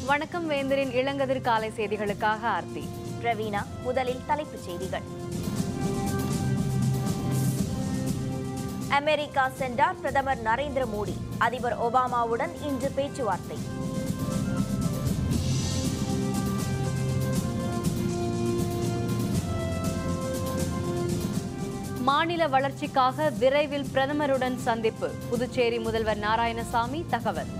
வணக்கம் வேந்தரின் இளங்கதிர் காலை செய்திகளுக்காக ஆர்த்தி பிரவீனா முதலில் தலைப்புச் செய்திகள் அமெரிக்கா சென்றார் பிரதமர் நரேந்திர மோடி அதிபர் ஒபாமாவுடன் இன்று பேச்சுவார்த்தை மாநில வளர்ச்சிக்காக விரைவில் பிரதமருடன் சந்திப்பு புதுச்சேரி முதல்வர் நாராயணசாமி தகவல்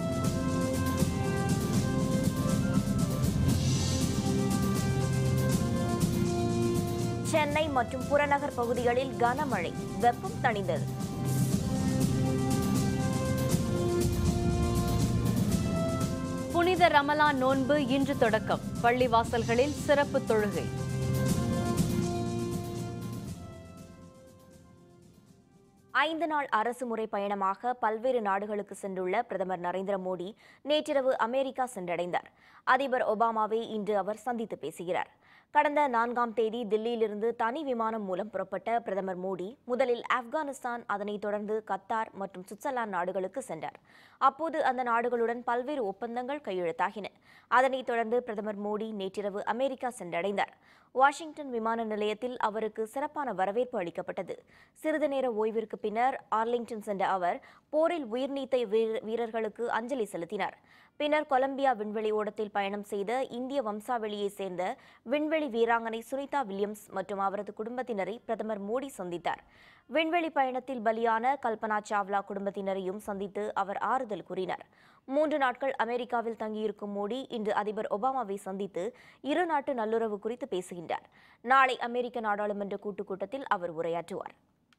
சென்னை மற்றும் புறநகர் பகுதிகளில் கனமழை வெப்பம் தணிந்தது புனித ரமலான் நோன்பு இன்று தொடக்கம் பள்ளிவாசல்களில் சிறப்பு தொழுகை ஐந்து நாள் அரசுமுறை பயணமாக பல்வேறு நாடுகளுக்கு சென்றுள்ள பிரதமர் நரேந்திர மோடி நேற்றிரவு அமெரிக்கா சென்றடைந்தார் அதிபர் ஒபாமாவை இன்று அவர் சந்தித்து பேசுகிறார் கடந்த நான்காம் தேதி தில்லியிலிருந்து தனி விமானம் மூலம் புறப்பட்ட பிரதமர் மோடி முதலில் ஆப்கானிஸ்தான் அதனைத் தொடர்ந்து கத்தார் மற்றும் சுவிட்சர்லாந்து நாடுகளுக்கு சென்றார் அப்போது அந்த நாடுகளுடன் பல்வேறு ஒப்பந்தங்கள் கையெழுத்தாகின அதனைத் தொடர்ந்து பிரதமர் மோடி நேற்றிரவு அமெரிக்கா சென்றடைந்தார் வாஷிங்டன் விமான நிலையத்தில் அவருக்கு சிறப்பான வரவேற்பு அளிக்கப்பட்டது சிறிது நேர ஓய்விற்கு பின்னர் ஆர்லிங்டன் சென்ற அவர் போரில் உயிர்நீத்த வீர- வீரர்களுக்கு அஞ்சலி செலுத்தினார் பின்னர் கொலம்பியா விண்வெளி ஓடத்தில் பயணம் செய்த இந்திய வம்சாவளியைச் சேர்ந்த விண்வெளி வீராங்கனை சுனிதா வில்லியம்ஸ் மற்றும் அவரது குடும்பத்தினரை பிரதமர் மோடி சந்தித்தார் விண்வெளி பயணத்தில் பலியான கல்பனா சாவ்லா குடும்பத்தினரையும் சந்தித்து அவர் ஆறுதல் கூறினார் மூன்று நாட்கள் அமெரிக்காவில் தங்கியிருக்கும் மோடி இன்று அதிபர் ஒபாமாவை சந்தித்து இரு நாட்டு நல்லுறவு குறித்து பேசுகின்றார் நாளை அமெரிக்க நாடாளுமன்ற கூட்டுக் கூட்டத்தில் அவர் உரையாற்றுவார்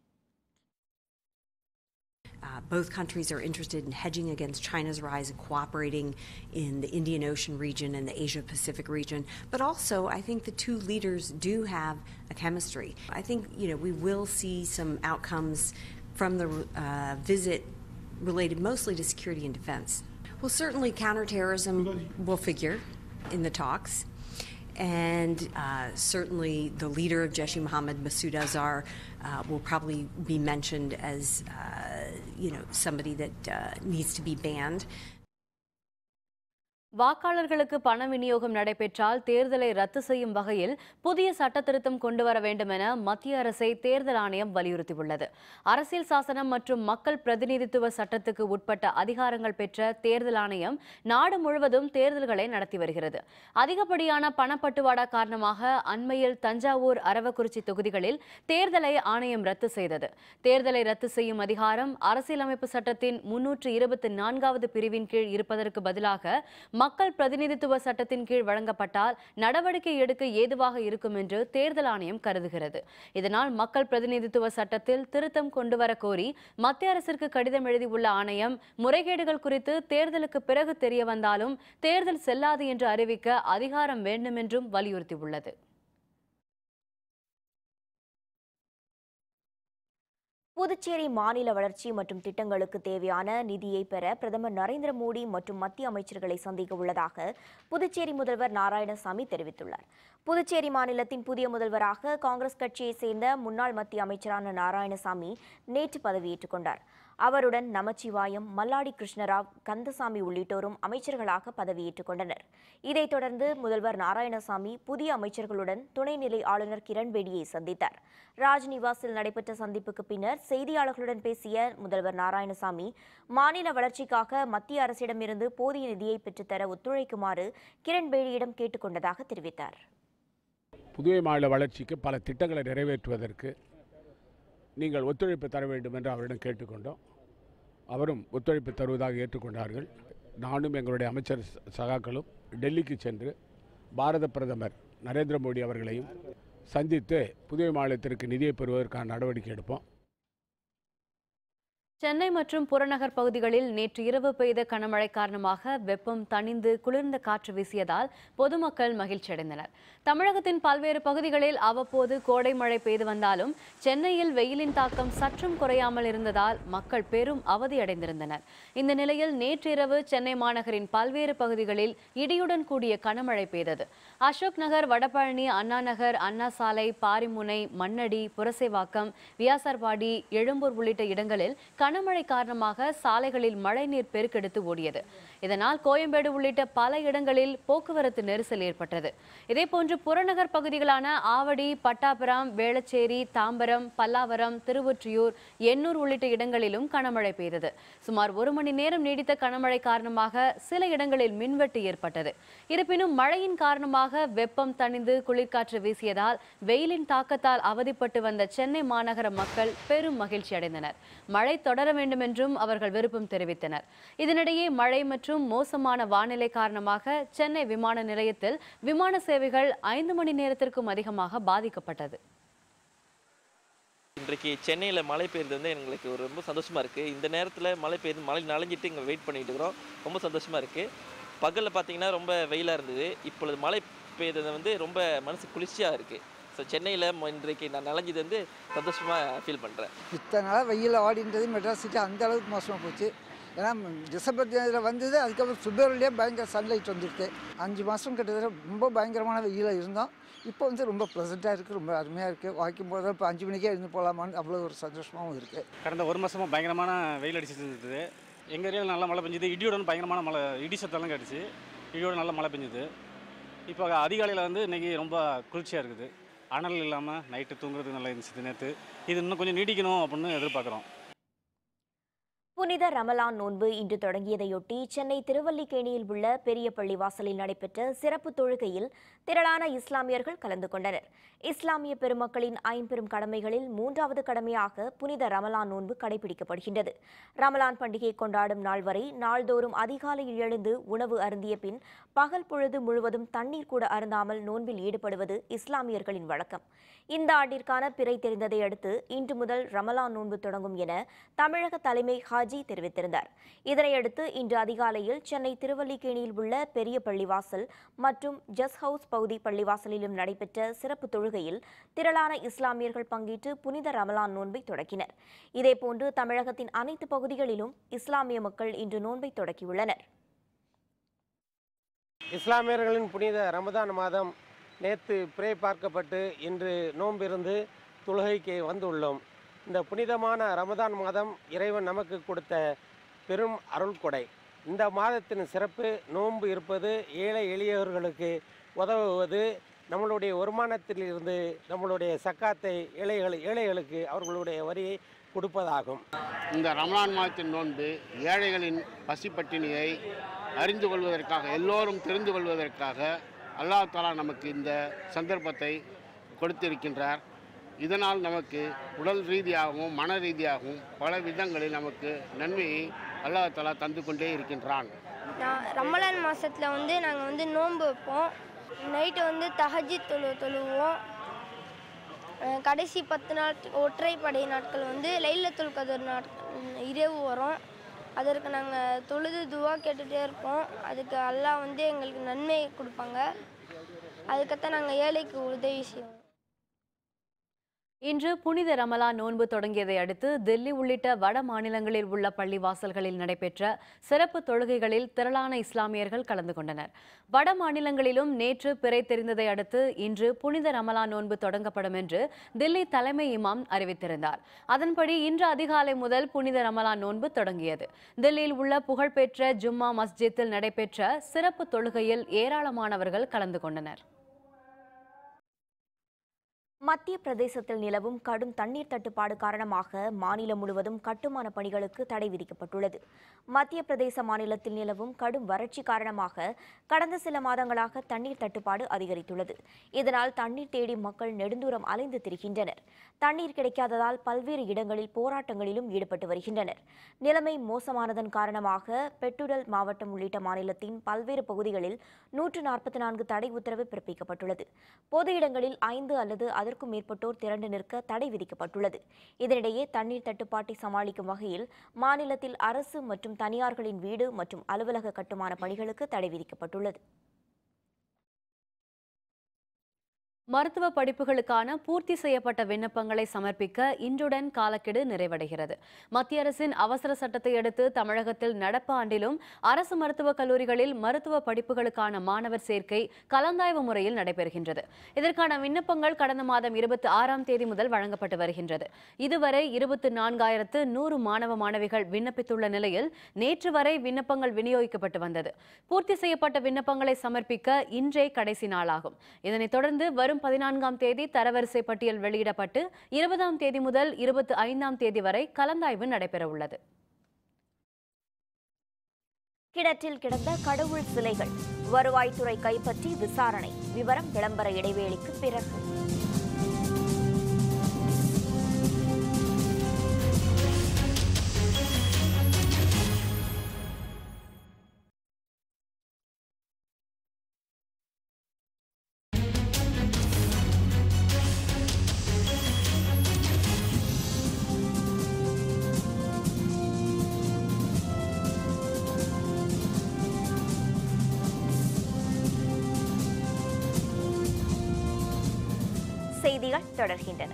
Uh, both countries are interested in hedging against China's rise and cooperating in the Indian Ocean region and the Asia Pacific region. But also, I think the two leaders do have a chemistry. I think you know we will see some outcomes from the uh, visit related mostly to security and defense. Well, certainly counterterrorism will figure in the talks. And uh, certainly the leader of Jaish e Mohammed, Masood Azhar, uh, will probably be mentioned as, uh, you know, somebody that uh, needs to be banned. வாக்காளர்களுக்கு பண விநியோகம் நடைபெற்றால் தேர்தலை ரத்து செய்யும் வகையில் புதிய சட்ட திருத்தம் கொண்டு வர வேண்டும் என மத்திய அரசை தேர்தல் ஆணையம் வலியுறுத்தியுள்ளது அரசியல் சாசனம் மற்றும் மக்கள் பிரதிநிதித்துவ சட்டத்துக்கு உட்பட்ட அதிகாரங்கள் பெற்ற தேர்தல் ஆணையம் நாடு முழுவதும் தேர்தல்களை நடத்தி வருகிறது அதிகப்படியான பணப்பட்டுவாடா காரணமாக அண்மையில் தஞ்சாவூர் அரவக்குறிச்சி தொகுதிகளில் தேர்தலை ஆணையம் ரத்து செய்தது தேர்தலை ரத்து செய்யும் அதிகாரம் அரசியலமைப்பு சட்டத்தின் முன்னூற்று இருபத்தி நான்காவது பிரிவின் கீழ் இருப்பதற்கு பதிலாக மக்கள் பிரதிநிதித்துவ சட்டத்தின் கீழ் வழங்கப்பட்டால் நடவடிக்கை எடுக்க ஏதுவாக இருக்கும் என்று தேர்தல் ஆணையம் கருதுகிறது இதனால் மக்கள் பிரதிநிதித்துவ சட்டத்தில் திருத்தம் கொண்டுவர கோரி மத்திய அரசிற்கு கடிதம் எழுதியுள்ள ஆணையம் முறைகேடுகள் குறித்து தேர்தலுக்கு பிறகு தெரிய வந்தாலும் தேர்தல் செல்லாது என்று அறிவிக்க அதிகாரம் வேண்டும் என்றும் வலியுறுத்தியுள்ளது புதுச்சேரி மாநில வளர்ச்சி மற்றும் திட்டங்களுக்கு தேவையான நிதியை பெற பிரதமர் நரேந்திர மோடி மற்றும் மத்திய அமைச்சர்களை சந்திக்க உள்ளதாக புதுச்சேரி முதல்வர் நாராயணசாமி தெரிவித்துள்ளார் புதுச்சேரி மாநிலத்தின் புதிய முதல்வராக காங்கிரஸ் கட்சியைச் சேர்ந்த முன்னாள் மத்திய அமைச்சரான நாராயணசாமி நேற்று பதவியேற்றுக் கொண்டார் அவருடன் நமச்சிவாயம் மல்லாடி கிருஷ்ணராவ் கந்தசாமி உள்ளிட்டோரும் அமைச்சர்களாக பதவியேற்றுக் கொண்டனர் இதைத் தொடர்ந்து முதல்வர் நாராயணசாமி புதிய அமைச்சர்களுடன் துணைநிலை ஆளுநர் கிரண்பேடியை சந்தித்தார் ராஜ்நிவாசில் நடைபெற்ற சந்திப்புக்கு பின்னர் செய்தியாளர்களுடன் பேசிய முதல்வர் நாராயணசாமி மாநில வளர்ச்சிக்காக மத்திய அரசிடமிருந்து போதிய நிதியை பெற்றுத்தர ஒத்துழைக்குமாறு கிரண்பேடியிடம் கேட்டுக்கொண்டதாக தெரிவித்தார் புதுவை மாநில வளர்ச்சிக்கு பல திட்டங்களை நிறைவேற்றுவதற்கு நீங்கள் ஒத்துழைப்பு தர வேண்டும் என்று அவரிடம் கேட்டுக்கொண்டோம் அவரும் ஒத்துழைப்பு தருவதாக ஏற்றுக்கொண்டார்கள் நானும் எங்களுடைய அமைச்சர் ச- சகாக்களும் டெல்லிக்கு சென்று பாரத பிரதமர் நரேந்திர மோடி அவர்களையும் சந்தித்து புதுவை மாநிலத்திற்கு நிதியை பெறுவதற்கான நடவடிக்கை எடுப்போம் சென்னை மற்றும் புறநகர் பகுதிகளில் நேற்று இரவு பெய்த கனமழை காரணமாக வெப்பம் தணிந்து குளிர்ந்த காற்று வீசியதால் பொதுமக்கள் மகிழ்ச்சியடைந்தனர் தமிழகத்தின் பல்வேறு பகுதிகளில் அவ்வப்போது கோடை மழை பெய்து வந்தாலும் சென்னையில் வெயிலின் தாக்கம் சற்றும் குறையாமல் இருந்ததால் மக்கள் பெரும் அவதியடைந்திருந்தனர் இந்த நிலையில் நேற்றிரவு சென்னை மாநகரின் பல்வேறு பகுதிகளில் இடியுடன் கூடிய கனமழை பெய்தது அசோக் நகர் வடபழனி அண்ணா நகர் அண்ணா சாலை பாரிமுனை மண்ணடி புரசைவாக்கம் வியாசார்பாடி எழும்பூர் உள்ளிட்ட இடங்களில் கனமழை காரணமாக சாலைகளில் மழைநீர் பெருக்கெடுத்து ஓடியது இதனால் கோயம்பேடு உள்ளிட்ட பல இடங்களில் போக்குவரத்து நெரிசல் ஏற்பட்டது இதேபோன்று புறநகர் பகுதிகளான ஆவடி பட்டாபுரம் வேளச்சேரி தாம்பரம் பல்லாவரம் திருவொற்றியூர் எண்ணூர் உள்ளிட்ட இடங்களிலும் கனமழை பெய்தது சுமார் ஒரு மணி நேரம் நீடித்த கனமழை காரணமாக சில இடங்களில் மின்வெட்டு ஏற்பட்டது இருப்பினும் மழையின் காரணமாக வெப்பம் தணிந்து குளிர்காற்று வீசியதால் வெயிலின் தாக்கத்தால் அவதிப்பட்டு வந்த சென்னை மாநகர மக்கள் பெரும் மகிழ்ச்சி அடைந்தனர் மழை தொடர வேண்டும் என்றும் அவர்கள் விருப்பம் தெரிவித்தனர் இதனிடையே மழை மற்றும் மோசமான வானிலை காரணமாக சென்னை விமான நிலையத்தில் விமான சேவைகள் ஐந்து மணி நேரத்திற்கும் அதிகமாக பாதிக்கப்பட்டது இன்றைக்கு சென்னையில் மழை பெய்யுறது வந்து எங்களுக்கு ஒரு ரொம்ப சந்தோஷமாக இருக்குது இந்த நேரத்தில் மழை பெய்யுது மழை நனைஞ்சிட்டு இங்கே வெயிட் பண்ணிட்டு இருக்கிறோம் ரொம்ப சந்தோஷமாக இருக்குது பகலில் பார்த்தீங்கன்னா ரொம்ப வெயிலாக இருந்தது இப்பொழுது மழை பெய்தது வந்து ரொம்ப மனசு குளிர்ச்சியாக இருக்குது ஸோ சென்னையில் இன்றைக்கு நான் நனைஞ்சது வந்து சந்தோஷமாக ஃபீல் பண்ணுறேன் இத்தனை நாளாக வெயில் ஆடின்றது மெட்ராஸ் சிட்டி அந்த அளவுக்கு மோசமாக போச்சு ஏன்னா டிசம்பர் இதில் வந்தது அதுக்கப்புறம் பிப்ரவரிலேயே பயங்கர சன்லைட் வந்துடுது அஞ்சு மாதம் கிட்டத்தட்ட ரொம்ப பயங்கரமான வெயிலாக இருந்தோம் இப்போ வந்து ரொம்ப ப்ளசண்ட்டாக இருக்குது ரொம்ப அருமையாக இருக்குது வாக்கிங் போகிறதா இப்போ அஞ்சு மணிக்கே இருந்து போகலாமான்னு அவ்வளோ ஒரு சந்தோஷமாகவும் இருக்குது கடந்த ஒரு மாதமாக பயங்கரமான வெயில் அடிச்சிட்டு இருந்தது எங்கள் ஏரியாவில் நல்லா மழை பெஞ்சுது இடியுடன் பயங்கரமான மழை இடி சத்தம்லாம் கிடச்சி இடியோட நல்லா மழை பெஞ்சுது இப்போ அதிகாலையில் வந்து இன்றைக்கி ரொம்ப குளிர்ச்சியாக இருக்குது அனல் இல்லாமல் நைட்டு தூங்குறதுக்கு நல்லா இருந்துச்சு நேற்று இது இன்னும் கொஞ்சம் நீடிக்கணும் அப்படின்னு எதிர்பார்க்குறோம் புனித ரமலான் நோன்பு இன்று தொடங்கியதையொட்டி சென்னை திருவல்லிக்கேணியில் உள்ள பெரிய பள்ளி வாசலில் நடைபெற்ற சிறப்பு தொழுகையில் திரளான இஸ்லாமியர்கள் கலந்து கொண்டனர் இஸ்லாமிய பெருமக்களின் ஐம்பெரும் கடமைகளில் மூன்றாவது கடமையாக புனித ரமலான் நோன்பு கடைபிடிக்கப்படுகின்றது ரமலான் பண்டிகை கொண்டாடும் நாள் வரை நாள்தோறும் அதிகாலையில் எழுந்து உணவு அருந்திய பின் பகல் பொழுது முழுவதும் தண்ணீர் கூட அருந்தாமல் நோன்பில் ஈடுபடுவது இஸ்லாமியர்களின் வழக்கம் இந்த ஆண்டிற்கான பிறை தெரிந்ததை அடுத்து இன்று முதல் ரமலான் நோன்பு தொடங்கும் என தமிழக தலைமை ஹாஜி தெரிவித்திருந்தார் இதனையடுத்து இன்று அதிகாலையில் சென்னை திருவல்லிக்கேணியில் உள்ள பெரிய பள்ளிவாசல் மற்றும் ஜஸ் ஹவுஸ் பகுதி பள்ளிவாசலிலும் நடைபெற்ற சிறப்பு தொழுகையில் திரளான இஸ்லாமியர்கள் பங்கேற்று புனித ரமலான் நோன்பை தொடக்கினர் இதேபோன்று தமிழகத்தின் அனைத்து பகுதிகளிலும் இஸ்லாமிய மக்கள் இன்று நோன்பை தொடக்கியுள்ளனர் இஸ்லாமியர்களின் புனித ரமதான் மாதம் நேற்று பிறை பார்க்கப்பட்டு இன்று நோம்பிருந்து தொழுகைக்கு வந்துள்ளோம் இந்த புனிதமான ரமதான் மாதம் இறைவன் நமக்கு கொடுத்த பெரும் அருள்கொடை இந்த மாதத்தின் சிறப்பு நோன்பு இருப்பது ஏழை எளியவர்களுக்கு உதவுவது நம்மளுடைய வருமானத்தில் இருந்து நம்மளுடைய சக்காத்தை ஏழைகள் ஏழைகளுக்கு அவர்களுடைய வரியை கொடுப்பதாகும் இந்த ரமலான் மாதத்தின் நோன்பு ஏழைகளின் பசிப்பட்டினியை அறிந்து கொள்வதற்காக எல்லோரும் தெரிந்து கொள்வதற்காக அல்லாஹ் தாலா நமக்கு இந்த சந்தர்ப்பத்தை கொடுத்திருக்கின்றார் இதனால் நமக்கு உடல் ரீதியாகவும் மன ரீதியாகவும் பல விதங்களில் நமக்கு நன்மையை அல்லாஹ் தாலா தந்து கொண்டே இருக்கின்றான் நான் ரமலான் மாதத்தில் வந்து நாங்கள் வந்து நோன்பு வைப்போம் நைட்டு வந்து தஹஜி தொழு தொழுவோம் அஹ் கடைசி பத்து நாள் ஒற்றைப்படை நாட்கள் வந்து லைலத்துல் கதர் நாட்கள் இரவு வரும் அதற்கு நாங்கள் தொழுது துவா கேட்டுகிட்டே இருப்போம் அதுக்கு அல்லாஹ் வந்து எங்களுக்கு நன்மை கொடுப்பாங்க அதுக்கத்தான் நாங்கள் ஏழைக்கு உதவி செய்வோம் இன்று புனித ரமலா நோன்பு தொடங்கியதை அடுத்து தில்லி உள்ளிட்ட வட மாநிலங்களில் உள்ள பள்ளிவாசல்களில் நடைபெற்ற சிறப்பு தொழுகைகளில் திரளான இஸ்லாமியர்கள் கலந்து கொண்டனர் வட மாநிலங்களிலும் நேற்று பிறை தெரிந்ததை அடுத்து இன்று புனித ரமலா நோன்பு தொடங்கப்படும் என்று தில்லி தலைமை இமாம் அறிவித்திருந்தார் அதன்படி இன்று அதிகாலை முதல் புனித ரமலா நோன்பு தொடங்கியது தில்லியில் உள்ள புகழ்பெற்ற ஜும்மா மஸ்ஜித்தில் நடைபெற்ற சிறப்பு தொழுகையில் ஏராளமானவர்கள் கலந்து கொண்டனர் மத்திய பிரதேசத்தில் நிலவும் கடும் தண்ணீர் தட்டுப்பாடு காரணமாக மாநிலம் முழுவதும் கட்டுமான பணிகளுக்கு தடை விதிக்கப்பட்டுள்ளது மத்திய பிரதேச மாநிலத்தில் நிலவும் கடும் வறட்சி காரணமாக கடந்த சில மாதங்களாக தண்ணீர் தட்டுப்பாடு அதிகரித்துள்ளது இதனால் தண்ணீர் தேடி மக்கள் நெடுந்தூரம் அலைந்து திரிகின்றனர் தண்ணீர் கிடைக்காததால் பல்வேறு இடங்களில் போராட்டங்களிலும் ஈடுபட்டு வருகின்றனர் நிலைமை மோசமானதன் காரணமாக பெட்டுடல் மாவட்டம் உள்ளிட்ட மாநிலத்தின் பல்வேறு பகுதிகளில் நூற்று நாற்பத்தி நான்கு தடை உத்தரவு பிறப்பிக்கப்பட்டுள்ளது பொது இடங்களில் ஐந்து அல்லது அதற்கும் மேற்பட்டோர் திரண்டு நிற்க தடை விதிக்கப்பட்டுள்ளது இதனிடையே தண்ணீர் தட்டுப்பாட்டை சமாளிக்கும் வகையில் மாநிலத்தில் அரசு மற்றும் தனியார்களின் வீடு மற்றும் அலுவலக கட்டுமான பணிகளுக்கு தடை விதிக்கப்பட்டுள்ளது மருத்துவ படிப்புகளுக்கான பூர்த்தி செய்யப்பட்ட விண்ணப்பங்களை சமர்ப்பிக்க இன்றுடன் காலக்கெடு நிறைவடைகிறது மத்திய அரசின் அவசர சட்டத்தை அடுத்து தமிழகத்தில் நடப்பு ஆண்டிலும் அரசு மருத்துவக் கல்லூரிகளில் மருத்துவ படிப்புகளுக்கான மாணவர் சேர்க்கை கலந்தாய்வு முறையில் நடைபெறுகின்றது இதற்கான விண்ணப்பங்கள் கடந்த மாதம் இருபத்தி ஆறாம் தேதி முதல் வழங்கப்பட்டு வருகின்றது இதுவரை இருபத்தி நான்காயிரத்து நூறு மாணவ மாணவிகள் விண்ணப்பித்துள்ள நிலையில் நேற்று வரை விண்ணப்பங்கள் விநியோகிக்கப்பட்டு வந்தது பூர்த்தி செய்யப்பட்ட விண்ணப்பங்களை சமர்ப்பிக்க இன்றே கடைசி நாளாகும் இதனைத் தொடர்ந்து வரும் பதினான்காம் தேதி தரவரிசை பட்டியல் வெளியிடப்பட்டு இருபதாம் தேதி முதல் இருபத்தி ஐந்தாம் தேதி வரை கலந்தாய்வு நடைபெறவுள்ளது கிணற்றில் கிடந்த கடவுள் சிலைகள் வருவாய்த்துறை கைப்பற்றி விசாரணை விவரம் விளம்பர இடைவேளைக்கு பிறகு செய்திகள் தொடர்கின்றன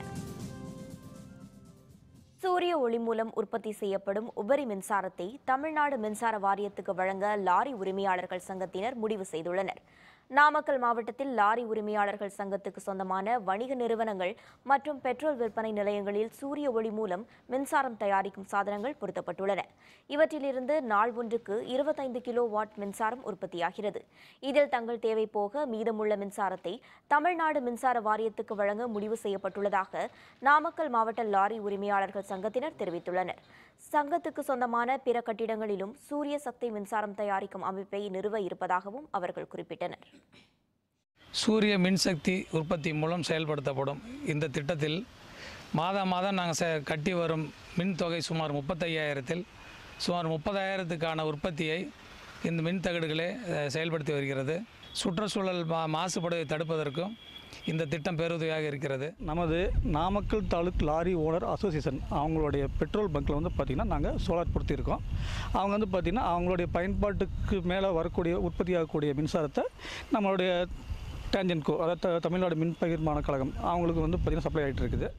சூரிய ஒளி மூலம் உற்பத்தி செய்யப்படும் உபரி மின்சாரத்தை தமிழ்நாடு மின்சார வாரியத்துக்கு வழங்க லாரி உரிமையாளர்கள் சங்கத்தினர் முடிவு செய்துள்ளனர் நாமக்கல் மாவட்டத்தில் லாரி உரிமையாளர்கள் சங்கத்துக்கு சொந்தமான வணிக நிறுவனங்கள் மற்றும் பெட்ரோல் விற்பனை நிலையங்களில் சூரிய ஒளி மூலம் மின்சாரம் தயாரிக்கும் சாதனங்கள் பொருத்தப்பட்டுள்ளன இவற்றிலிருந்து நாள் ஒன்றுக்கு இருபத்தைந்து கிலோ வாட் மின்சாரம் உற்பத்தியாகிறது இதில் தங்கள் தேவை போக மீதமுள்ள மின்சாரத்தை தமிழ்நாடு மின்சார வாரியத்துக்கு வழங்க முடிவு செய்யப்பட்டுள்ளதாக நாமக்கல் மாவட்ட லாரி உரிமையாளர்கள் சங்கத்தினர் தெரிவித்துள்ளனர் சங்கத்துக்கு சொந்தமான பிற கட்டிடங்களிலும் சூரிய சக்தி மின்சாரம் தயாரிக்கும் அமைப்பை நிறுவ இருப்பதாகவும் அவர்கள் குறிப்பிட்டனர் சூரிய மின்சக்தி உற்பத்தி மூலம் செயல்படுத்தப்படும் இந்த திட்டத்தில் மாதம் மாதம் நாங்கள் செ கட்டி வரும் மின் தொகை சுமார் முப்பத்தையாயிரத்தில் சுமார் முப்பதாயிரத்துக்கான உற்பத்தியை இந்த மின் தகடுகளே அஹ், செயல்படுத்தி வருகிறது சுற்றுச்சூழல் மா மாசுபடுவதை தடுப்பதற்கும் இந்த திட்டம் பேருதவியாக இருக்கிறது நமது Namakkal taluk lorry owner association அவங்களுடைய பெட்ரோல் பங்க்கில் வந்து பார்த்திங்கன்னா நாங்கள் சோலார் பொருத்தியிருக்கோம் அவங்க வந்து பார்த்திங்கன்னா அவங்களுடைய பயன்பாட்டுக்கு மேலே வரக்கூடிய உற்பத்தியாகக்கூடிய மின்சாரத்தை நம்மளுடைய டேஞ்சன்கோ அதாவது த- தமிழ்நாடு மின் பகிர்மான கழகம் அவங்களுக்கு வந்து பார்த்திங்கன்னா சப்ளை ஆகிட்டு இருக்குது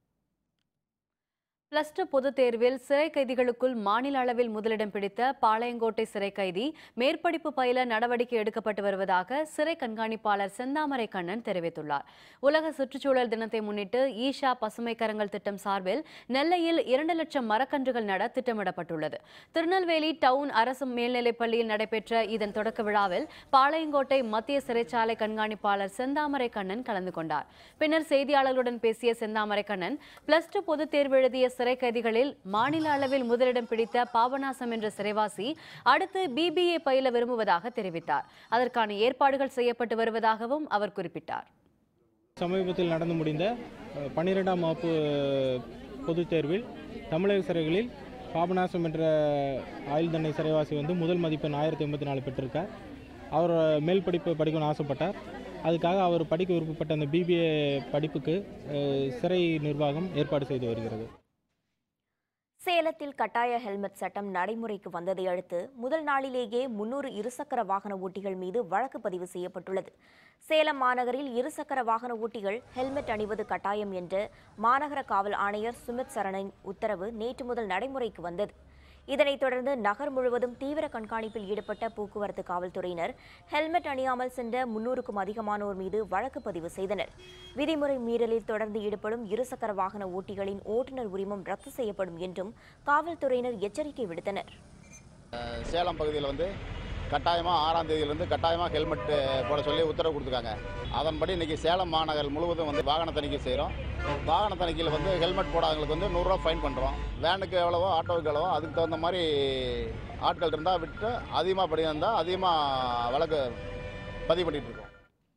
பிளஸ் டூ பொதுத் தேர்வில் சிறை கைதிகளுக்குள் மாநில அளவில் முதலிடம் பிடித்த பாளையங்கோட்டை சிறை கைதி மேற்படிப்பு பயில நடவடிக்கை எடுக்கப்பட்டு வருவதாக சிறை கண்காணிப்பாளர் செந்தாமரை கண்ணன் தெரிவித்துள்ளார் உலக சுற்றுச்சூழல் தினத்தை முன்னிட்டு ஈஷா பசுமை கரங்கள் திட்டம் சார்பில் நெல்லையில் இரண்டு லட்சம் மரக்கன்றுகள் நட திட்டமிடப்பட்டுள்ளது திருநெல்வேலி டவுன் அரசு மேல்நிலைப் பள்ளியில் நடைபெற்ற இதன் தொடக்க விழாவில் பாளையங்கோட்டை மத்திய சிறைச்சாலை கண்காணிப்பாளர் செந்தாமரை கண்ணன் கலந்து கொண்டார் பின்னர் செய்தியாளர்களுடன் பேசிய செந்தாமரை கண்ணன் பிளஸ் டூ பொதுத் தேர்வு எழுதிய சிறை கைதிகளில் மாநில அளவில் முதலிடம் பிடித்த பாபநாசம் என்ற சிறைவாசி அடுத்து பிபிஏ பயில விரும்புவதாக தெரிவித்தார் அதற்கான ஏற்பாடுகள் செய்யப்பட்டு வருவதாகவும் அவர் குறிப்பிட்டார் சமீபத்தில் நடந்து முடிந்த அஹ், பன்னிரெண்டாம் வகுப்பு பொதுத் தேர்வில் தமிழக சிறைகளில் பாபநாசம் என்ற ஆயுள் தண்டனை சிறைவாசி வந்து முதல் மதிப்பெண் ஆயிரத்தி எண்பத்தி நாலு பெற்றிருக்கார் அவர் மேல் படிப்பு படிக்கணும்னு ஆசைப்பட்டார் அதுக்காக அவர் படிக்க விருப்பப்பட்ட அந்த பிபிஏ படிப்புக்கு அஹ், சிறை நிர்வாகம் ஏற்பாடு செய்து வருகிறது சேலத்தில் கட்டாய ஹெல்மெட் சட்டம் நடைமுறைக்கு வந்ததை அடுத்து முதல் நாளிலேயே முன்னூறு இருசக்கர வாகன ஓட்டிகள் மீது வழக்கு பதிவு செய்யப்பட்டுள்ளது சேலம் மாநகரில் இருசக்கர வாகன ஓட்டிகள் ஹெல்மெட் அணிவது கட்டாயம் என்று மாநகர காவல் ஆணையர் சுமித் சரணின் உத்தரவு நேற்று முதல் நடைமுறைக்கு வந்தது இதனைத் தொடர்ந்து நகர் முழுவதும் தீவிர கண்காணிப்பில் ஈடுபட்ட போக்குவரத்து காவல்துறையினர் ஹெல்மெட் அணியாமல் சென்ற முன்னூறுக்கும் அதிகமானோர் மீது வழக்கு பதிவு செய்தனர் விதிமுறை மீறலில் தொடர்ந்து ஈடுபடும் இருசக்கர வாகன ஓட்டிகளின் ஓட்டுநர் உரிமம் ரத்து செய்யப்படும் என்றும் காவல்துறையினர் எச்சரிக்கை விடுத்தனர் சேலம் பகுதியில் வந்து கட்டாயமாக ஆறாம் தேதியிலேருந்து கட்டாயமாக ஹெல்மெட் போட சொல்லி உத்தரவு கொடுத்துருக்காங்க அதன்படி இன்றைக்கி சேலம் மாநகர் முழுவதும் வந்து வாகன தணிக்கை செய்கிறோம் வாகன தணிக்கையில் வந்து ஹெல்மெட் போடாதவங்களுக்கு வந்து நூறுரூவா ஃபைன் பண்ணுறோம் வேனுக்கு எவ்வளவோ ஆட்டோவுக்கு எவ்வளவோ அதுக்கு தகுந்த மாதிரி ஆட்கள் இருந்தால் விட்டு அதிகமாக படி இருந்தால் அதிகமாக வழக்கு பதிவு பண்ணிகிட்டு இருக்கோம்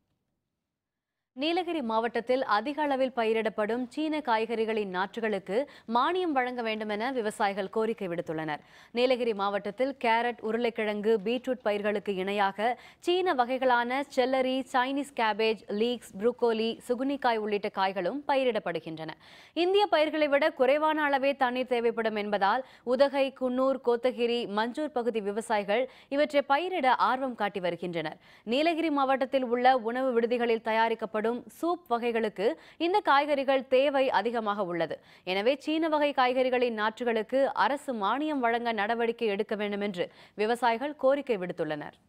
நீலகிரி மாவட்டத்தில் அதிக அளவில் பயிரிடப்படும் சீன காய்கறிகளின் நாற்றுகளுக்கு மானியம் வழங்க வேண்டும் என விவசாயிகள் கோரிக்கை விடுத்துள்ளனர் நீலகிரி மாவட்டத்தில் கேரட் உருளைக்கிழங்கு பீட்ரூட் பயிர்களுக்கு இணையாக சீன வகைகளான celery Chinese cabbage leeks broccoli சுகுனிக்காய் உள்ளிட்ட காய்களும் பயிரிடப்படுகின்றன இந்திய பயிர்களை விட குறைவான அளவே தண்ணீர் தேவைப்படும் என்பதால் உதகை குன்னூர் கோத்தகிரி மஞ்சூர் பகுதி விவசாயிகள் இவற்றை பயிரிட ஆர்வம் காட்டி வருகின்றனர் நீலகிரி மாவட்டத்தில் உள்ள உணவு விடுதிகளில் தயாரிக்கப்படும் தயாரிக்கப்படும் சூப் வகைகளுக்கு இந்த காய்கறிகள் தேவை அதிகமாக உள்ளது எனவே சீன வகை காய்கறிகளின் நாற்றுகளுக்கு அரசு மானியம் வழங்க நடவடிக்கை எடுக்க வேண்டும் என்று விவசாயிகள் கோரிக்கை விடுத்துள்ளனர்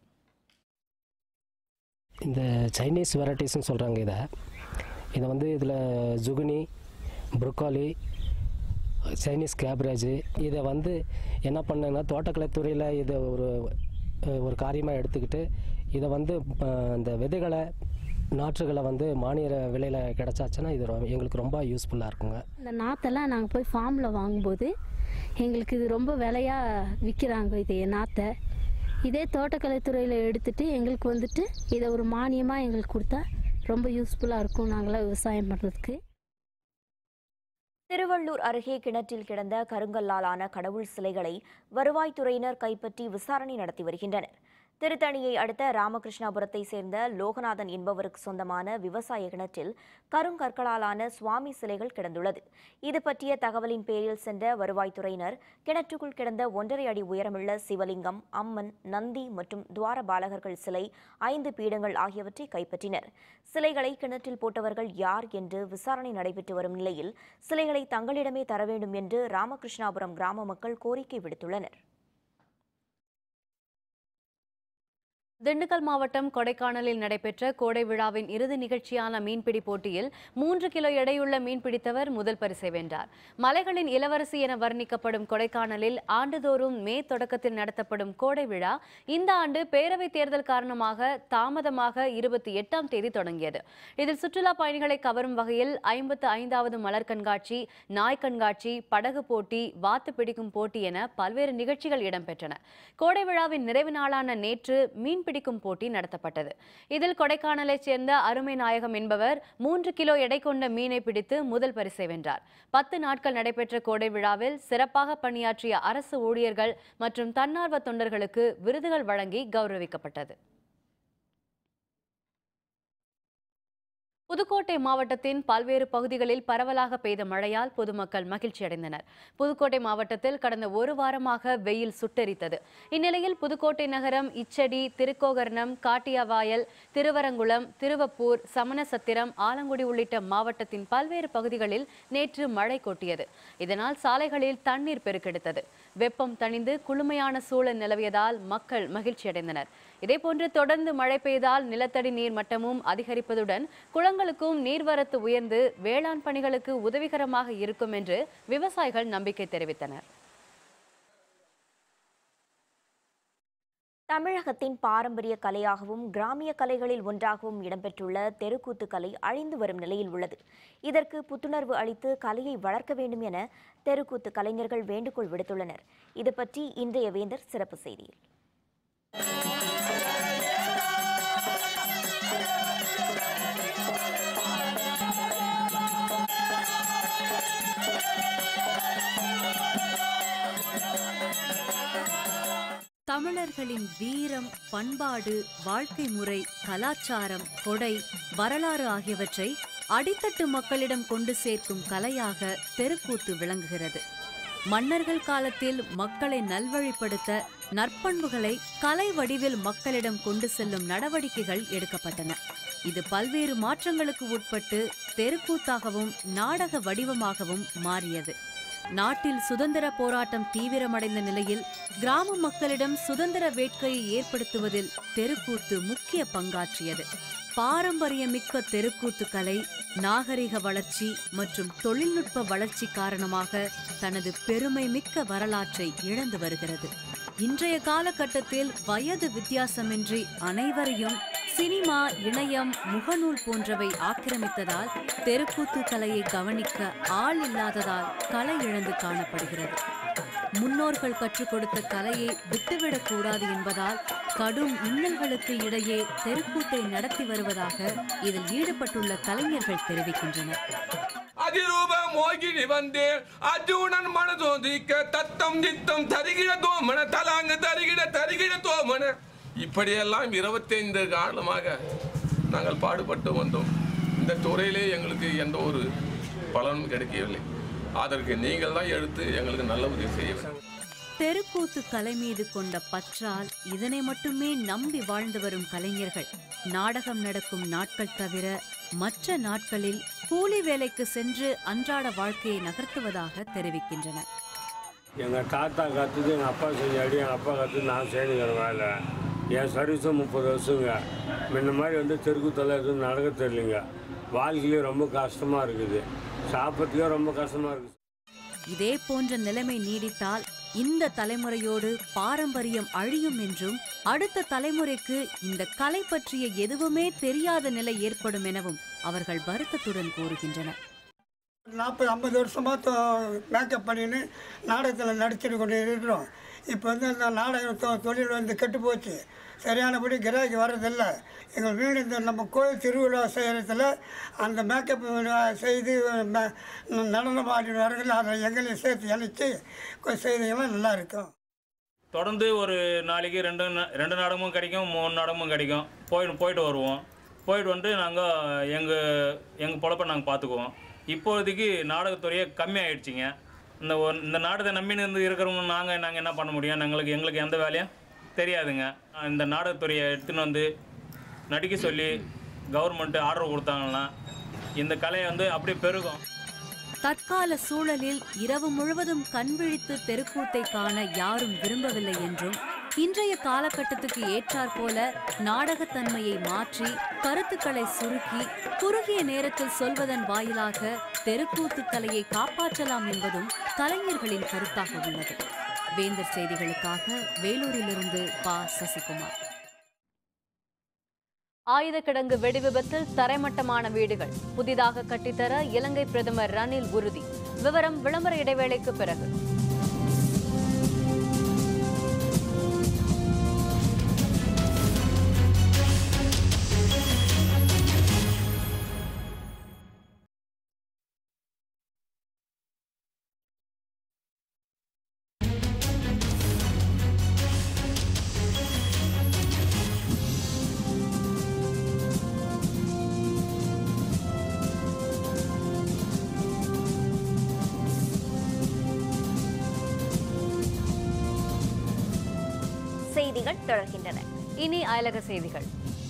இந்த சைனீஸ் வெரைட்டிஸ்னு சொல்கிறாங்க இதை இதை வந்து இதில் ஜுகுனி ப்ரொக்காலி சைனீஸ் கேப்ரேஜ் இதை வந்து என்ன பண்ணேன்னா தோட்டக்கலைத்துறையில் இதை ஒரு அஹ், ஒரு காரியமாக எடுத்துக்கிட்டு இதை வந்து அஹ், இந்த விதைகளை நாற்றுகளை வந்து மானிய விலையில் கிடச்சாச்சுன்னா இது ரொ- எங்களுக்கு ரொம்ப யூஸ்ஃபுல்லாக இருக்குங்க இந்த நாற்றெல்லாம் நாங்கள் போய் ஃபார்மில் வாங்கும்போது எங்களுக்கு இது ரொம்ப விலையாக விற்கிறாங்க இது நாற்றை இதே தோட்டக்கலைத்துறையில் எடுத்துட்டு எங்களுக்கு வந்துட்டு இதை ஒரு மானியமாக எங்களுக்கு கொடுத்தா ரொம்ப யூஸ்ஃபுல்லாக இருக்கும் நாங்களாம் விவசாயம் பண்ணுறதுக்கு திருவள்ளூர் அருகே கிணற்றில் கிடந்த கருங்கல்லாலான கடவுள் சிலைகளை வருவாய்த்துறையினர் கைப்பற்றி விசாரணை நடத்தி வருகின்றனர் திருத்தணியை அடுத்த ராமகிருஷ்ணாபுரத்தை சேர்ந்த லோகநாதன் என்பவருக்கு சொந்தமான விவசாய கிணற்றில் கருங்கற்களாலான சுவாமி சிலைகள் கிடந்துள்ளது இது பற்றிய தகவலின் பேரில் சென்ற வருவாய்த்துறையினர் கிணற்றுக்குள் கிடந்த ஒன்றரை அடி உயரமுள்ள சிவலிங்கம் அம்மன் நந்தி மற்றும் துவாரபாலகர்கள் சிலை ஐந்து பீடங்கள் ஆகியவற்றை கைப்பற்றினர் சிலைகளை கிணற்றில் போட்டவர்கள் யார் என்று விசாரணை நடைபெற்று வரும் நிலையில் சிலைகளை தங்களிடமே தர வேண்டும் என்று ராமகிருஷ்ணாபுரம் கிராம மக்கள் கோரிக்கை விடுத்துள்ளனர் திண்டுக்கல் மாவட்டம் கொடைக்கானலில் நடைபெற்ற கோடை விழாவின் இறுதி நிகழ்ச்சியான மீன்பிடி போட்டியில் மூன்று கிலோ எடையுள்ள மீன் பிடித்தவர் முதல் பரிசை வென்றார் மலைகளின் இளவரசி என வர்ணிக்கப்படும் கொடைக்கானலில் ஆண்டுதோறும் மே தொடக்கத்தில் நடத்தப்படும் கோடை விழா இந்த ஆண்டு பேரவைத் தேர்தல் காரணமாக தாமதமாக இருபத்தி எட்டாம் தேதி தொடங்கியது இதில் சுற்றுலா பயணிகளை கவரும் வகையில் ஐம்பத்து ஐந்தாவது மலர் கண்காட்சி நாய் கண்காட்சி படகு போட்டி வாத்து பிடிக்கும் போட்டி என பல்வேறு நிகழ்ச்சிகள் இடம்பெற்றன கோடை விழாவின் நிறைவு நாளான நேற்று மீன் பிடிக்கும் போட்டி நடத்தப்பட்டது இதில் கொடைக்கானலைச் சேர்ந்த அருமை நாயகம் என்பவர் மூன்று கிலோ எடை கொண்ட மீனை பிடித்து முதல் பரிசை வென்றார் பத்து நாட்கள் நடைபெற்ற கோடை விழாவில் சிறப்பாக பணியாற்றிய அரசு ஊழியர்கள் மற்றும் தன்னார்வ தொண்டர்களுக்கு விருதுகள் வழங்கி கௌரவிக்கப்பட்டது புதுக்கோட்டை மாவட்டத்தின் பல்வேறு பகுதிகளில் பரவலாக பெய்த மழையால் பொதுமக்கள் மகிழ்ச்சி அடைந்தனர் புதுக்கோட்டை மாவட்டத்தில் கடந்த ஒரு வாரமாக வெயில் சுட்டெரித்தது இந்நிலையில் புதுக்கோட்டை நகரம் இச்சடி திருக்கோகர்ணம் காட்டியாவாயல் திருவரங்குளம் திருவப்பூர் சமணசத்திரம் ஆலங்குடி உள்ளிட்ட மாவட்டத்தின் பல்வேறு பகுதிகளில் நேற்று மழை கொட்டியது இதனால் சாலைகளில் தண்ணீர் பெருக்கெடுத்தது வெப்பம் தணிந்து குளுமையான சூழல் நிலவியதால் மக்கள் மகிழ்ச்சியடைந்தனர் இதேபோன்று தொடர்ந்து மழை பெய்தால் நிலத்தடி நீர் மட்டமும் அதிகரிப்பதுடன் குளங்களுக்கும் நீர்வரத்து உயர்ந்து வேளாண் பணிகளுக்கு உதவிகரமாக இருக்கும் என்று விவசாயிகள் நம்பிக்கை தெரிவித்தனர் தமிழகத்தின் பாரம்பரிய கலையாகவும் கிராமிய கலைகளில் ஒன்றாகவும் இடம்பெற்றுள்ள தெருக்கூத்து கலை அழிந்து வரும் நிலையில் உள்ளது இதற்கு புத்துணர்வு அளித்து கலையை வளர்க்க வேண்டும் என தெருக்கூத்து கலைஞர்கள் வேண்டுகோள் விடுத்துள்ளனர் இது பற்றி இன்றைய வேந்தர் சிறப்பு செய்தியில் தமிழர்களின் வீரம் பண்பாடு வாழ்க்கை முறை கலாச்சாரம் கொடை வரலாறு ஆகியவற்றை அடித்தட்டு மக்களிடம் கொண்டு சேர்க்கும் கலையாக தெருக்கூத்து விளங்குகிறது மன்னர்கள் காலத்தில் மக்களை நல்வழிப்படுத்த நற்பண்புகளை கலை வடிவில் மக்களிடம் கொண்டு செல்லும் நடவடிக்கைகள் எடுக்கப்பட்டன இது பல்வேறு மாற்றங்களுக்கு உட்பட்டு தெருக்கூத்தாகவும் நாடக வடிவமாகவும் மாறியது நாட்டில் சுதந்திர போராட்டம் தீவிரமடைந்த நிலையில் கிராம மக்களிடம் சுதந்திர வேட்கையை ஏற்படுத்துவதில் தெருக்கூத்து முக்கிய பங்காற்றியது பாரம்பரியமிக்க தெருக்கூத்து கலை நாகரிக வளர்ச்சி மற்றும் தொழில்நுட்ப வளர்ச்சி காரணமாக தனது பெருமை மிக்க வரலாற்றை இழந்து வருகிறது இன்றைய காலகட்டத்தில் வயது வித்தியாசமின்றி அனைவரையும் சினிமா இணையம் முகநூல் போன்றவை ஆக்கிரமித்ததால் தெருக்கூத்து கலையை கவனிக்க ஆள் இல்லாததால் கலை இழந்து காணப்படுகிறது முன்னோர்கள் கற்றுக் கொடுத்த கலையை விட்டுவிடக் கூடாது என்பதால் கடும் இன்னல்களுக்கு இடையே தெருக்கூத்தை நடத்தி வருவதாக இதில் ஈடுபட்டுள்ள கலைஞர்கள் தெரிவிக்கின்றனர் அதிரூப மோகினி வந்து அர்ஜுனன் மனதோதிக்க தத்தம் தித்தம் தருகிற தோமன தலாங்கு தருகிற தருகிற தோமன இப்படியெல்லாம் இருபத்தைந்து காலமாக நாங்கள் பாடுபட்டு வந்தோம் இந்த துறையிலே எங்களுக்கு எந்த ஒரு பலனும் கிடைக்கவில்லை அதற்கு நீங்கள் தான் எடுத்து எங்களுக்கு நல்ல உதவி செய்ய வேண்டும் தெருக்கூத்து கலை மீது கொண்ட பற்றால் இதனை மட்டுமே நம்பி வாழ்ந்து வரும் கலைஞர்கள் நாடகம் நடக்கும் நாட்கள் தவிர மற்ற நாட்களில் கூலி வேலைக்கு சென்று அன்றாட வாழ்க்கையை நகர்த்துவதாக தெரிவிக்கின்றனர் எங்கள் தாத்தா கற்றுது எங்கள் அப்பா செஞ்சாடி எங்கள் அப்பா கற்று நான் செய்துக்கிற வேலை என் சர்வீஸும் முப்பது வருஷங்க முன்ன மாதிரி வந்து தெருக்குத்தெல்லாம் எதுவும் நடக்க தெரியலைங்க வாழ்க்கையிலே ரொம்ப கஷ்டமாக இருக்குது சாப்பிட்றதுக்கே ரொம்ப கஷ்டமாக இருக்குது இதே போன்ற நிலைமை நீடித்தால் இந்த தலைமுறையோடு பாரம்பரியம் அழியும் என்றும் அடுத்த தலைமுறைக்கு இந்த கலை பற்றிய எதுவுமே தெரியாத நிலை ஏற்படும் எனவும் அவர்கள் வருத்தத்துடன் கூறுகின்றனர் நாற்பது ஐம்பது வருஷமாக மேக்கப் பண்ணின்னு நாடகத்தில் நடிச்சுட்டு கொண்டு இருக்கிறோம் இப்போ வந்து அந்த நாடக தொ- தொழில் வந்து கெட்டு போச்சு சரியானபடி கிராக்கி வர்றதில்ல எங்கள் வீடு இந்த நம்ம கோயில் திருவிழா செய்கிறதுல அந்த மேக்கப் செய்து ம- நடனம் ஆடி வரதில் அதை எங்களையும் சேர்த்து இணைச்சி கொஞ்சம் செய்தீங்கன்னா நல்லா இருக்கும் தொடர்ந்து ஒரு நாளைக்கு ரெண்டு நா- ரெண்டு நாடகமும் கிடைக்கும் மூணு நாடகமும் கிடைக்கும் போயிட்டு போயிட்டு வருவோம் போயிட்டு வந்துட்டு நாங்கள் எங்கள் எங்கள் பொழப்பை நாங்கள் பார்த்துக்குவோம் இப்போதைக்கு நாடகத்துறையே கம்மி ஆயிடுச்சிங்க இந்த ஒன்- இந்த நாடகத்தை நம்பின்னு இருந்து இருக்கிறவங்க நாங்கள் நாங்கள் என்ன பண்ண முடியும் எங்களுக்கு எங்களுக்கு எந்த வேலையும் தெரியாதுங்க இந்த நாடகத்துறையை எடுத்துன்னு வந்து நடிக்க சொல்லி கவர்மெண்ட்டு ஆர்டர் கொடுத்தாங்கன்னா இந்த கலை வந்து அப்படியே பெருகும் தற்கால சூழலில் இரவு முழுவதும் கண் விழித்து தெருக்கூத்தை காண யாரும் விரும்பவில்லை என்றும் இன்றைய காலகட்டத்துக்கு ஏற்றாற்போல நாடகத்தன்மையை மாற்றி கருத்துக்களை சுருக்கி குறுகிய நேரத்தில் சொல்வதன் வாயிலாக தெருக்கூத்து கலையை காப்பாற்றலாம் என்பதும் கலைஞர்களின் கருத்தாக உள்ளது வேந்தர் செய்திகளுக்காக வேலூரிலிருந்து பா சசிகுமார் ஆயுத கிடங்கு வெடிவிபத்தில் தரைமட்டமான வீடுகள் புதிதாக கட்டித்தர இலங்கை பிரதமர் ரணில் உறுதி விவரம் விளம்பர இடைவேளைக்கு பிறகு செய்திகள் தொடர்கின்றன இனி அயலக செய்திகள்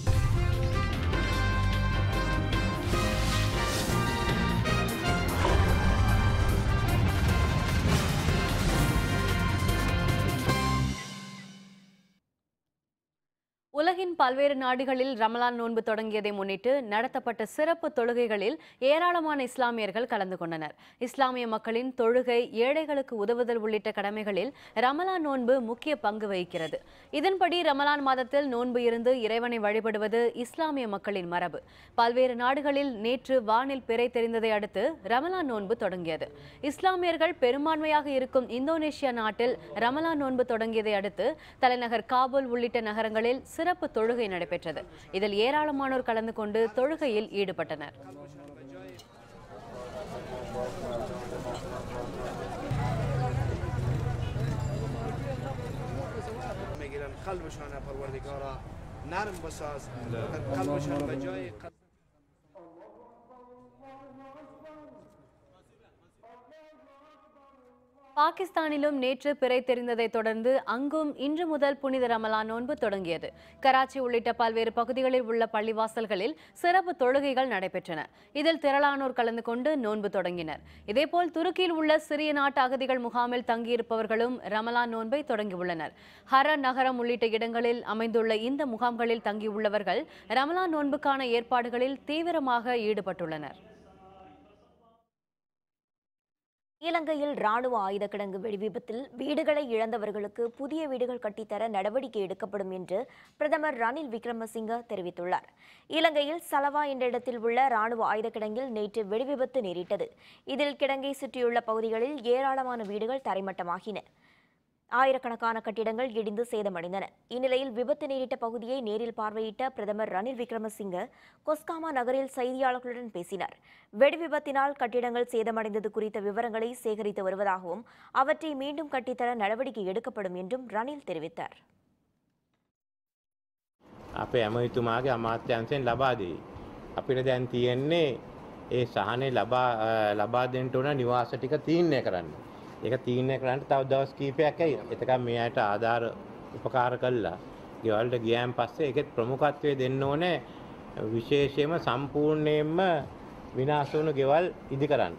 உலகின் பல்வேறு நாடுகளில் ரமலான் நோன்பு தொடங்கியதை முன்னிட்டு நடத்தப்பட்ட சிறப்பு தொழுகைகளில் ஏராளமான இஸ்லாமியர்கள் கலந்து கொண்டனர் இஸ்லாமிய மக்களின் தொழுகை ஏழைகளுக்கு உதவுதல் உள்ளிட்ட கடமைகளில் ரமலான் நோன்பு முக்கிய பங்கு வகிக்கிறது இதன்படி ரமலான் மாதத்தில் நோன்பு இருந்து இறைவனை வழிபடுவது இஸ்லாமிய மக்களின் மரபு பல்வேறு நாடுகளில் நேற்று வானில் பிறை தெரிந்ததை அடுத்து ரமலான் நோன்பு தொடங்கியது இஸ்லாமியர்கள் பெரும்பான்மையாக இருக்கும் இந்தோனேஷியா நாட்டில் ரமலான் நோன்பு தொடங்கியதை அடுத்து தலைநகர் காபூல் உள்ளிட்ட நகரங்களில் சிறப்பு தொழுகை நடைபெற்றது இதில் ஏராளமானோர் கலந்து கொண்டு தொழுகையில் ஈடுபட்டனர் میگیرن قلبشان پروردگارا نرم بساز قلبشان به جای قلب பாகிஸ்தானிலும் நேற்று பிறை தெரிந்ததை தொடர்ந்து அங்கும் இன்று முதல் புனித ரமலான் நோன்பு தொடங்கியது கராச்சி உள்ளிட்ட பல்வேறு பகுதிகளில் உள்ள பள்ளிவாசல்களில் சிறப்பு தொழுகைகள் நடைபெற்றன இதில் திரளானோர் கலந்து கொண்டு நோன்பு தொடங்கினர் இதேபோல் துருக்கியில் உள்ள சிறிய நாட்டு அகதிகள் முகாமில் தங்கியிருப்பவர்களும் ரமலான் நோன்பை தொடங்கியுள்ளனர் ஹர நகரம் உள்ளிட்ட இடங்களில் அமைந்துள்ள இந்த முகாம்களில் தங்கியுள்ளவர்கள் ரமலான் நோன்புக்கான ஏற்பாடுகளில் தீவிரமாக ஈடுபட்டுள்ளனர் இலங்கையில் ராணுவ ஆயுத கிடங்கு வெடிவிபத்தில் வீடுகளை இழந்தவர்களுக்கு புதிய வீடுகள் கட்டித்தர நடவடிக்கை எடுக்கப்படும் என்று பிரதமர் ரணில் விக்ரமசிங்க தெரிவித்துள்ளார் இலங்கையில் சலவா என்ற இடத்தில் உள்ள ராணுவ ஆயுத கிடங்கில் நேற்று வெடிவிபத்து நேரிட்டது இதில் கிடங்கை சுற்றியுள்ள பகுதிகளில் ஏராளமான வீடுகள் தரைமட்டமாகின ஆயிரக்கணக்கான கட்டிடங்கள் இடிந்து சேதமடைந்தன இந்நிலையில் விபத்து நேரிட்ட பகுதியை நேரில் பார்வையிட்ட பிரதமர் ரணில் விக்ரமசிங்க கொஸ்காமா நகரில் செய்தியாளர்களுடன் பேசினார் வெடிவிபத்தினால் கட்டிடங்கள் சேதமடைந்தது குறித்த விவரங்களை சேகரித்து வருவதாகவும் அவற்றை மீண்டும் கட்டித்தர நடவடிக்கை எடுக்கப்படும் என்றும் ரணில் தெரிவித்தார் අපේ ඇමතුමාගේ අමාත්‍යන්සයෙන් ලබා දෙයි. අපිට දැන් තියෙන්නේ ඒ සහනේ ලබා අ, ලබා දෙන්න ඕන නිවාස ටික තීරණය කරන්න. ඒක තීරණය කරන්න තව දවස් කීපයක් ඇයි. එතකම් මේ අයට ආධාර උපකාර කළා. ගෙවල්ට ගියාන් පස්සේ ඒකෙත් ප්‍රමුඛත්වය දෙන්න ඕනේ විශේෂයෙන්ම සම්පූර්ණයෙන්ම විනාශ වුණු ගෙවල් ඉදි කරන්න.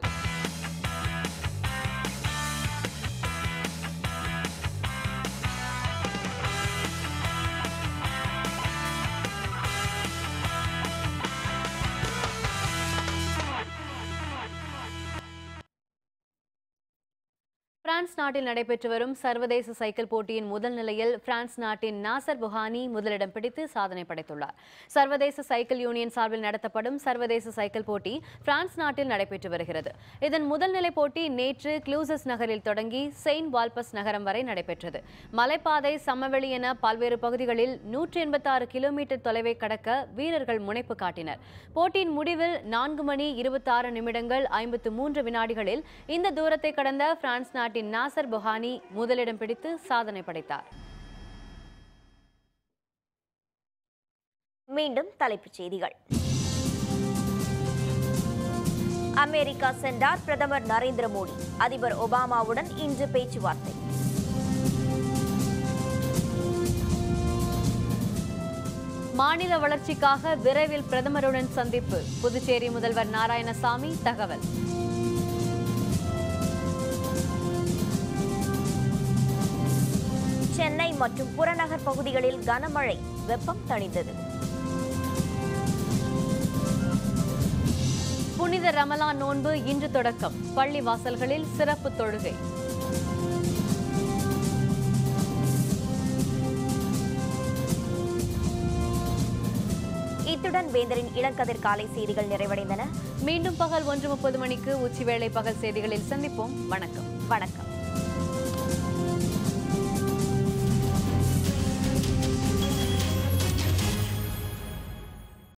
பிரான்ஸ் நாட்டில் நடைபெற்று வரும் சர்வதேச சைக்கிள் போட்டியின் முதல் நிலையில் பிரான்ஸ் நாட்டின் நாசர் புஹானி முதலிடம் பிடித்து சாதனை படைத்துள்ளார் சர்வதேச சைக்கிள் யூனியன் சார்பில் நடத்தப்படும் சர்வதேச சைக்கிள் போட்டி பிரான்ஸ் நாட்டில் நடைபெற்று வருகிறது இதன் முதல் நிலை போட்டி நேற்று க்ளூசஸ் நகரில் தொடங்கி செயின்ட் வால்பஸ் நகரம் வரை நடைபெற்றது மலைப்பாதை சமவெளி என பல்வேறு பகுதிகளில் நூற்றி எண்பத்தாறு கிலோமீட்டர் தொலைவை கடக்க வீரர்கள் முனைப்பு காட்டினர் போட்டியின் முடிவில் நான்கு மணி இருபத்தாறு நிமிடங்கள் ஐம்பத்து மூன்று வினாடிகளில் இந்த தூரத்தை கடந்த பிரான்ஸ் நாட்டின் நாசர் புஹானி முதலிடம் பிடித்து சாதனை படைத்தார் மீண்டும் தலைப்புச் செய்திகள் அமெரிக்கா சென்றார் பிரதமர் நரேந்திர மோடி அதிபர் ஒபாமாவுடன் இன்று பேச்சுவார்த்தை மாநில வளர்ச்சிக்காக விரைவில் பிரதமருடன் சந்திப்பு புதுச்சேரி முதல்வர் நாராயணசாமி தகவல் சென்னை மற்றும் புறநகர் பகுதிகளில் கனமழை வெப்பம் தணிந்தது புனித ரமலான் நோன்பு இன்று தொடக்கம் பள்ளி வாசல்களில் சிறப்பு தொழுகை இத்துடன் வேந்தரின் இளங்கதிர் காலை செய்திகள் நிறைவடைந்தன மீண்டும் பகல் ஒன்று முப்பது மணிக்கு உச்சிவேளை பகல் செய்திகளில் சந்திப்போம் வணக்கம் வணக்கம்